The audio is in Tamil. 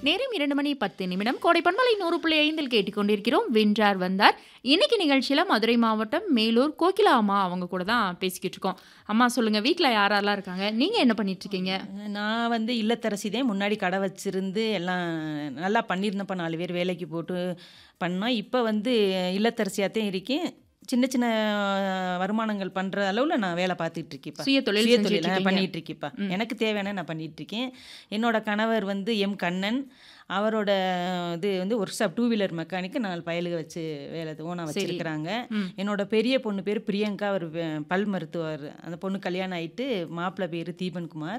நேரம் இரண்டு மணி பத்து நிமிடம் கோடை பண்பலை நூறு புள்ளி ஐந்தில் கேட்டுக்கொண்டிருக்கிறோம் வென்றார் வந்தார் இன்னைக்கு நிகழ்ச்சியில மதுரை மாவட்டம் மேலூர் கோகிலா அம்மா அவங்க கூட தான் பேசிக்கிட்டு இருக்கோம் அம்மா சொல்லுங்க வீட்ல யாரெல்லாம் இருக்காங்க நீங்க என்ன பண்ணிட்டு இருக்கீங்க நான் வந்து இல்லத்தரசி தான் முன்னாடி கடை வச்சிருந்து எல்லாம் நல்லா பண்ணியிருந்தப்ப நாலு பேர் வேலைக்கு போட்டு பண்ணோம் இப்போ வந்து இல்லத்தரசியாகத்தான் இருக்கேன் சின்ன சின்ன வருமானங்கள் பண்ணுற அளவில் நான் வேலை பார்த்துட்டு இருக்கேன்ப்பா சுய தொழில் சுய செஞ்சுட்டு தொழில் இருக்கீங்க. பண்ணிட்டு இருக்கேன்ப்பா எனக்கு தேவையான நான் பண்ணிட்டு இருக்கேன் என்னோட கணவர் வந்து எம் கண்ணன் அவரோட இது வந்து ஒர்க் ஷாப் டூ வீலர் மெக்கானிக்கு நாலு பயலுக வச்சு வேலை ஓனாக வச்சிருக்கிறாங்க ம். என்னோட பெரிய பொண்ணு பேர் பிரியங்கா அவர் வே- பல் மருத்துவர் அந்த பொண்ணு கல்யாணம் ஆயிட்டு மாப்பிள்ளை பேர் தீபன்குமார்